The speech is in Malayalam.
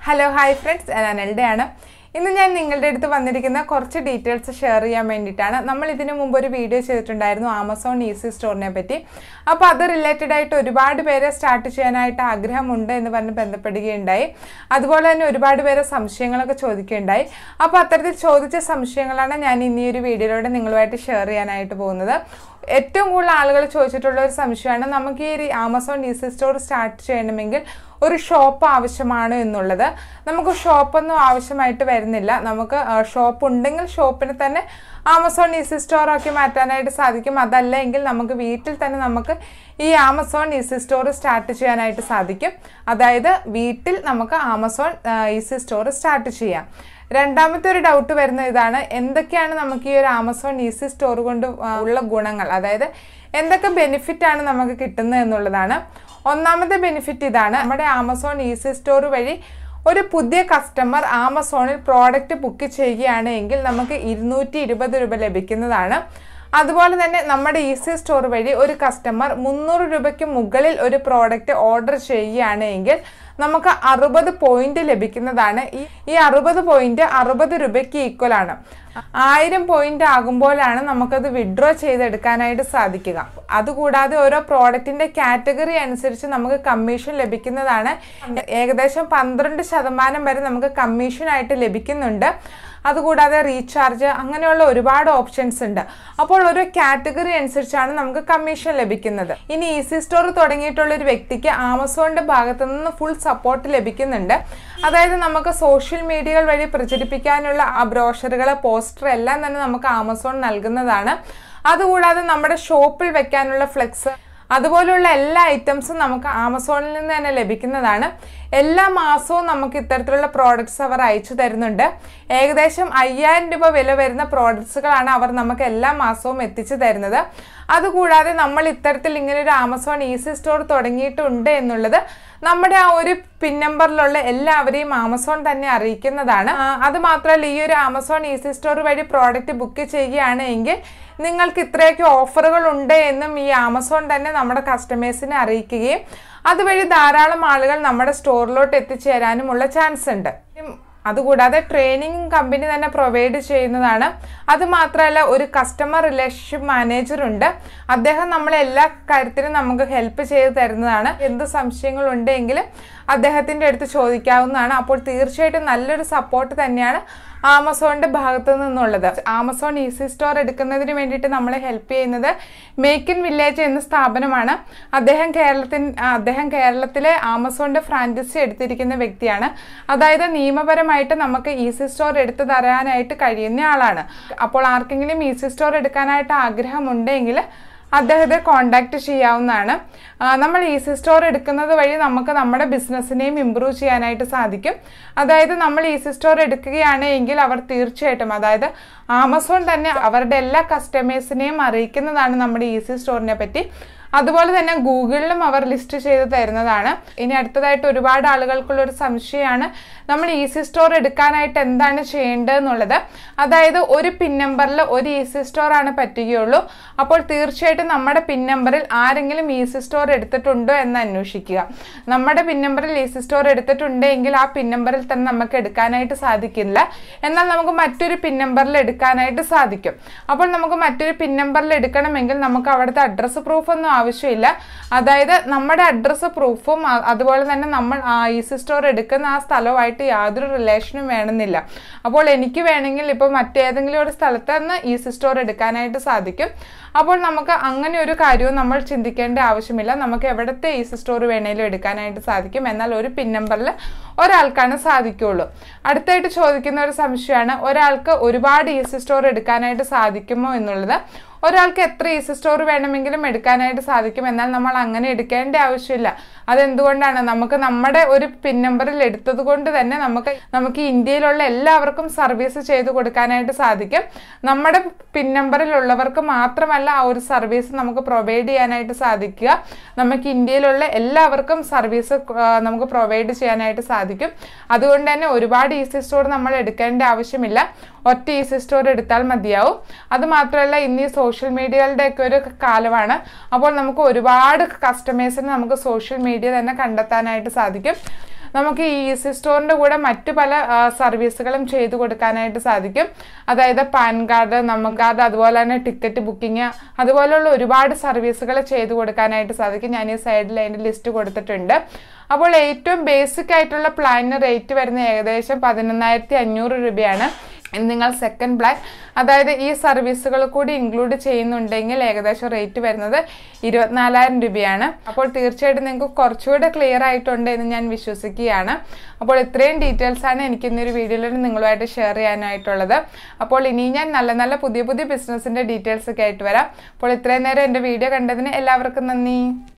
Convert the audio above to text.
ഹലോ ഹായ് ഫ്രണ്ട്സ് ഞാൻ എൽഡയാണ് ഇന്ന് ഞാൻ നിങ്ങളുടെ അടുത്ത് വന്നിരിക്കുന്ന കുറച്ച് ഡീറ്റെയിൽസ് ഷെയർ ചെയ്യാൻ വേണ്ടിയിട്ടാണ് നമ്മൾ ഇതിനു മുമ്പ് ഒരു വീഡിയോ ചെയ്തിട്ടുണ്ടായിരുന്നു ആമസോൺ ഈസി സ്റ്റോറിനെ പറ്റി അപ്പോൾ അത് റിലേറ്റഡ് ആയിട്ട് ഒരുപാട് പേരെ സ്റ്റാർട്ട് ചെയ്യാനായിട്ട് ആഗ്രഹമുണ്ട് എന്ന് പറഞ്ഞ് ബന്ധപ്പെടുകയുണ്ടായി അതുപോലെ തന്നെ ഒരുപാട് പേരെ സംശയങ്ങളൊക്കെ ചോദിക്കുകയുണ്ടായി അപ്പോൾ അത്തരത്തിൽ ചോദിച്ച സംശയങ്ങളാണ് ഞാൻ ഇനി ഒരു വീഡിയോയിലൂടെ നിങ്ങളുമായിട്ട് ഷെയർ ചെയ്യാനായിട്ട് പോകുന്നത് ഏറ്റവും കൂടുതൽ ആളുകൾ ചോദിച്ചിട്ടുള്ള ഒരു സംശയമാണ് നമുക്ക് ഈ ഒരു ആമസോൺ ഈസി സ്റ്റോർ സ്റ്റാർട്ട് ചെയ്യണമെങ്കിൽ ഒരു ഷോപ്പ് ആവശ്യമാണ് എന്നുള്ളത് നമുക്ക് ഷോപ്പൊന്നും ആവശ്യമായിട്ട് വരുന്നില്ല നമുക്ക് ഷോപ്പ് ഉണ്ടെങ്കിൽ ഷോപ്പിനെ തന്നെ ആമസോൺ ഈസി സ്റ്റോർ ആക്കി മാറ്റാനായിട്ട് സാധിക്കും അതല്ല എങ്കിൽ നമുക്ക് വീട്ടിൽ തന്നെ നമുക്ക് ഈ ആമസോൺ ഈസി സ്റ്റോർ സ്റ്റാർട്ട് ചെയ്യാനായിട്ട് സാധിക്കും അതായത് വീട്ടിൽ നമുക്ക് ആമസോൺ ഈസി സ്റ്റോർ സ്റ്റാർട്ട് ചെയ്യാം രണ്ടാമത്തെ ഒരു ഡൗട്ട് വരുന്ന ഇതാണ് എന്തൊക്കെയാണ് നമുക്ക് ഈ ഒരു ആമസോൺ ഈസി സ്റ്റോർ കൊണ്ട് ആ, ഉള്ള ഗുണങ്ങൾ അതായത് എന്തൊക്കെ ബെനിഫിറ്റ് ആണ് നമുക്ക് കിട്ടുന്നത് എന്നുള്ളതാണ് ഒന്നാമത്തെ ബെനിഫിറ്റ് ഇതാണ് നമ്മുടെ ആമസോൺ ഈസി സ്റ്റോർ വഴി ഒരു പുതിയ കസ്റ്റമർ ആമസോണിൽ പ്രോഡക്റ്റ് ബുക്ക് ചെയ്യുകയാണ് എങ്കിൽ നമുക്ക് ഇരുന്നൂറ്റി ഇരുപത് രൂപ ലഭിക്കുന്നതാണ് അതുപോലെ തന്നെ നമ്മുടെ ഈസി സ്റ്റോർ വഴി ഒരു കസ്റ്റമർ മുന്നൂറ് രൂപയ്ക്ക് മുകളിൽ ഒരു പ്രോഡക്റ്റ് ഓർഡർ ചെയ്യുകയാണ് എങ്കിൽ നമുക്ക് അറുപത് പോയിന്റ് ലഭിക്കുന്നതാണ് ഈ ഈ അറുപത് പോയിന്റ് അറുപത് രൂപയ്ക്ക് ഈക്വൽ ആണ് ആയിരം പോയിന്റ് ആകുമ്പോഴാണ് നമുക്കത് വിഡ്രോ ചെയ്തെടുക്കാനായിട്ട് സാധിക്കുക അതുകൂടാതെ ഓരോ പ്രോഡക്റ്റിന്റെ കാറ്റഗറി അനുസരിച്ച് നമുക്ക് കമ്മീഷൻ ലഭിക്കുന്നതാണ് ഏകദേശം പന്ത്രണ്ട് ശതമാനം വരെ നമുക്ക് കമ്മീഷനായിട്ട് ലഭിക്കുന്നുണ്ട് അതുകൂടാതെ റീചാർജ് അങ്ങനെയുള്ള ഒരുപാട് ഓപ്ഷൻസ് ഉണ്ട് അപ്പോൾ ഒരു കാറ്റഗറി അനുസരിച്ചാണ് നമുക്ക് കമ്മീഷൻ ലഭിക്കുന്നത് ഇനി ഈസി സ്റ്റോർ തുടങ്ങിയിട്ടുള്ള ഒരു വ്യക്തിക്ക് ആമസോണിന്റെ ഭാഗത്തു നിന്ന് ഫുൾ സപ്പോർട്ട് ലഭിക്കുന്നുണ്ട് അതായത് നമുക്ക് സോഷ്യൽ മീഡിയകൾ വഴി പ്രചരിപ്പിക്കാനുള്ള ആ ബ്രോഷറുകൾ പോസ്റ്റർ എല്ലാം തന്നെ നമുക്ക് ആമസോൺ നൽകുന്നതാണ് അതുകൂടാതെ നമ്മുടെ ഷോപ്പിൽ വെക്കാനുള്ള ഫ്ലെക്സ് അതുപോലുള്ള എല്ലാ ഐറ്റംസും നമുക്ക് ആമസോണിൽ നിന്ന് തന്നെ ലഭിക്കുന്നതാണ് എല്ലാ മാസവും നമുക്ക് ഇത്തരത്തിലുള്ള പ്രോഡക്ട്സ് അവർ അയച്ചു തരുന്നുണ്ട് ഏകദേശം അയ്യായിരം രൂപ വില വരുന്ന പ്രോഡക്ട്സുകളാണ് അവർ നമുക്ക് എല്ലാ മാസവും എത്തിച്ചു തരുന്നത് അതുകൂടാതെ നമ്മൾ ഇത്തരത്തിൽ ഇങ്ങനെ ഒരു ആമസോൺ ഈസി സ്റ്റോർ തുടങ്ങിയിട്ടുണ്ട് എന്നുള്ളത് നമ്മുടെ ആ ഒരു പിൻ നമ്പറിലുള്ള എല്ലാവരെയും ആമസോൺ തന്നെ അറിയിക്കുന്നതാണ് ആ, അത് മാത്രമല്ല ഈ ഒരു ആമസോൺ ഈസി സ്റ്റോർ വഴി പ്രോഡക്റ്റ് ബുക്ക് ചെയ്യുകയാണ് എങ്കിൽ നിങ്ങൾക്ക് ഇത്രയൊക്കെ ഓഫറുകൾ ഉണ്ട് എന്നും ഈ ആമസോൺ തന്നെ നമ്മുടെ കസ്റ്റമേഴ്സിനെ അറിയിക്കുകയും അതുവഴി ധാരാളം ആളുകൾ നമ്മുടെ സ്റ്റോറിലോട്ട് എത്തിച്ചേരാനുമുള്ള ചാൻസ് ഉണ്ട് ഉം, അതുകൂടാതെ ട്രെയിനിങ് കമ്പനി തന്നെ പ്രൊവൈഡ് ചെയ്യുന്നതാണ് അത് മാത്രമല്ല ഒരു കസ്റ്റമർ റിലേഷൻഷിപ്പ് മാനേജർ ഉണ്ട് അദ്ദേഹം നമ്മളെ എല്ലാ കാര്യത്തിനും നമുക്ക് ഹെൽപ്പ് ചെയ്ത് തരുന്നതാണ് എന്ത് സംശയങ്ങൾ ഉണ്ടെങ്കിലും അദ്ദേഹത്തിൻ്റെ അടുത്ത് ചോദിക്കാവുന്നതാണ് അപ്പോൾ തീർച്ചയായിട്ടും നല്ലൊരു സപ്പോർട്ട് തന്നെയാണ് ആമസോണിന്റെ ഭാഗത്തു നിന്നുള്ളത് ആമസോൺ ഈസി സ്റ്റോർ എടുക്കുന്നതിന് വേണ്ടിയിട്ട് നമ്മളെ ഹെൽപ്പ് ചെയ്യുന്നത് മേക്ക് ഇൻ വില്ലേജ് എന്ന സ്ഥാപനമാണ് അദ്ദേഹം കേരളത്തിൻ അദ്ദേഹം കേരളത്തിലെ ആമസോണിന്റെ ഫ്രാഞ്ചൈസി എടുത്തിരിക്കുന്ന വ്യക്തിയാണ് അതായത് നിയമപരമായിട്ട് നമുക്ക് ഈസി സ്റ്റോർ എടുത്തു തരാനായിട്ട് കഴിയുന്ന ആളാണ് അപ്പോൾ ആർക്കെങ്കിലും ഈസി സ്റ്റോർ എടുക്കാനായിട്ട് ആഗ്രഹമുണ്ടെങ്കിൽ അദ്ദേഹത്തെ കോണ്ടാക്ട് ചെയ്യാവുന്നതാണ് ആ, നമ്മൾ ഈസി സ്റ്റോർ എടുക്കുന്നത് വഴി നമുക്ക് നമ്മുടെ ബിസിനസ്സിനെയും ഇമ്പ്രൂവ് ചെയ്യാനായിട്ട് സാധിക്കും അതായത് നമ്മൾ ഈസി സ്റ്റോർ എടുക്കുകയാണ് എങ്കിൽ അവർ തീർച്ചയായിട്ടും അതായത് ആമസോൺ തന്നെ അവരുടെ എല്ലാ കസ്റ്റമേഴ്സിനെയും അറിയിക്കുന്നതാണ് നമ്മുടെ ഈസി സ്റ്റോറിനെ പറ്റി അതുപോലെ തന്നെ ഗൂഗിളിലും അവർ ലിസ്റ്റ് ചെയ്ത് തരുന്നതാണ് ഇനി അടുത്തതായിട്ട് ഒരുപാട് ആളുകൾക്കുള്ള ഒരു സംശയമാണ് നമ്മൾ ഈസി സ്റ്റോർ എടുക്കാനായിട്ട് എന്താണ് ചെയ്യേണ്ടതെന്നുള്ളത് അതായത് ഒരു പിൻ നമ്പറിൽ ഒരു ഈസി സ്റ്റോർ ആണ് പറ്റുകയുള്ളൂ അപ്പോൾ തീർച്ചയായിട്ടും നമ്മുടെ പിൻ നമ്പറിൽ ആരെങ്കിലും ഈസി സ്റ്റോർ എടുത്തിട്ടുണ്ടോ എന്ന് അന്വേഷിക്കുക നമ്മുടെ പിൻ നമ്പറിൽ ഈസി സ്റ്റോർ എടുത്തിട്ടുണ്ട് എങ്കിൽ ആ പിൻ നമ്പറിൽ തന്നെ നമുക്ക് എടുക്കാനായിട്ട് സാധിക്കില്ല എന്നാൽ നമുക്ക് മറ്റൊരു പിൻ നമ്പറിൽ എടുക്കാനായിട്ട് സാധിക്കും അപ്പോൾ നമുക്ക് മറ്റൊരു പിൻ നമ്പറിൽ എടുക്കണമെങ്കിൽ നമുക്ക് അവിടുത്തെ അഡ്രസ്സ് പ്രൂഫ് ഒന്നും ആവശ്യമില്ല അതായത് നമ്മുടെ അഡ്രസ്സ് പ്രൂഫും അ- അതുപോലെ തന്നെ നമ്മൾ ആ ഈസി സ്റ്റോർ എടുക്കുന്ന ആ സ്ഥലവുമായിട്ട് യാതൊരു റിലേഷനും വേണമെന്നില്ല അപ്പോൾ എനിക്ക് വേണമെങ്കിൽ ഇപ്പോൾ മറ്റേതെങ്കിലും ഒരു സ്ഥലത്ത് നിന്ന് ഈസി സ്റ്റോർ എടുക്കാനായിട്ട് സാധിക്കും അപ്പോൾ നമുക്ക് അങ്ങനെ ഒരു കാര്യവും നമ്മൾ ചിന്തിക്കേണ്ട ആവശ്യമില്ല നമുക്ക് എവിടത്തെ ഈസി സ്റ്റോർ വേണേലും എടുക്കാനായിട്ട് സാധിക്കും എന്നാൽ ഒരു പിൻ നമ്പറിൽ ഒരാൾക്കാണ് സാധിക്കുള്ളൂ അടുത്തായിട്ട് ചോദിക്കുന്ന ഒരു സംശയമാണ് ഒരാൾക്ക് ഒരുപാട് ഈസി സ്റ്റോർ എടുക്കാനായിട്ട് സാധിക്കുമോ എന്നുള്ളത് ഒരാൾക്ക് എത്ര ഈസി സ്റ്റോർ വേണമെങ്കിലും എടുക്കാനായിട്ട് സാധിക്കും എന്നാൽ നമ്മൾ അങ്ങനെ എടുക്കേണ്ട ആവശ്യമില്ല അതെന്തുകൊണ്ടാണ് നമുക്ക് നമ്മുടെ ഒരു പിൻ നമ്പറിൽ എടുത്തത് കൊണ്ട് തന്നെ നമുക്ക് നമുക്ക് ഇന്ത്യയിലുള്ള എല്ലാവർക്കും സർവീസ് ചെയ്ത് കൊടുക്കാനായിട്ട് സാധിക്കും നമ്മുടെ പിൻ നമ്പറിലുള്ളവർക്ക് മാത്രമല്ല ആ ഒരു സർവീസ് നമുക്ക് പ്രൊവൈഡ് ചെയ്യാനായിട്ട് സാധിക്കുക നമുക്ക് ഇന്ത്യയിലുള്ള എല്ലാവർക്കും സർവീസ് നമുക്ക് പ്രൊവൈഡ് ചെയ്യാനായിട്ട് സാധിക്കും അതുകൊണ്ട് തന്നെ ഒരുപാട് ഈസി സ്റ്റോർ നമ്മൾ എടുക്കേണ്ട ആവശ്യമില്ല ഒറ്റ ഈസി സ്റ്റോർ എടുത്താൽ മതിയാവും അത് മാത്രമല്ല ഇന്ന് ഈ സോഷ്യൽ മീഡിയകളുടെ ഒക്കെ ഒരു കാലമാണ് അപ്പോൾ നമുക്ക് ഒരുപാട് കസ്റ്റമേഴ്സിന് നമുക്ക് സോഷ്യൽ മീഡിയ തന്നെ കണ്ടെത്താനായിട്ട് സാധിക്കും നമുക്ക് ഈ ഈസി സ്റ്റോറിൻ്റെ കൂടെ മറ്റു പല ആ, സർവീസുകളും ചെയ്തു കൊടുക്കാനായിട്ട് സാധിക്കും അതായത് പാൻ കാർഡ് നമുക്ക് കാർഡ് അതുപോലെ തന്നെ ടിക്കറ്റ് ബുക്കിംഗ് അതുപോലെയുള്ള ഒരുപാട് സർവീസുകൾ ചെയ്തു കൊടുക്കാനായിട്ട് സാധിക്കും ഞാൻ ഈ സൈഡിൽ അതിൻ്റെ ലിസ്റ്റ് കൊടുത്തിട്ടുണ്ട് അപ്പോൾ ഏറ്റവും ബേസിക് ആയിട്ടുള്ള പ്ലാനിന് റേറ്റ് വരുന്നത് ഏകദേശം പതിനൊന്നായിരത്തി അഞ്ഞൂറ് രൂപയാണ് ഇനി നിങ്ങൾ സെക്കൻഡ് പ്ലാൻ അതായത് ഈ സർവീസുകൾ കൂടി ഇൻക്ലൂഡ് ചെയ്യുന്നുണ്ടെങ്കിൽ ഏകദേശം റേറ്റ് വരുന്നത് ഇരുപത്തിനാലായിരം രൂപയാണ് അപ്പോൾ തീർച്ചയായിട്ടും നിങ്ങൾക്ക് കുറച്ചുകൂടെ ക്ലിയർ ആയിട്ടുണ്ട് എന്ന് ഞാൻ വിശ്വസിക്കുകയാണ് അപ്പോൾ ഇത്രയും ഡീറ്റെയിൽസ് ആണ് എനിക്ക് ഇന്നൊരു വീഡിയോയിൽ നിങ്ങളുമായിട്ട് ഷെയർ ചെയ്യാനായിട്ടുള്ളത് അപ്പോൾ ഇനി ഞാൻ നല്ല നല്ല പുതിയ പുതിയ ബിസിനസ്സിൻ്റെ ഡീറ്റെയിൽസ് ഒക്കെ ആയിട്ട് വരാം അപ്പോൾ ഇത്രയും നേരം എൻ്റെ വീഡിയോ കണ്ടതിന് എല്ലാവർക്കും നന്ദി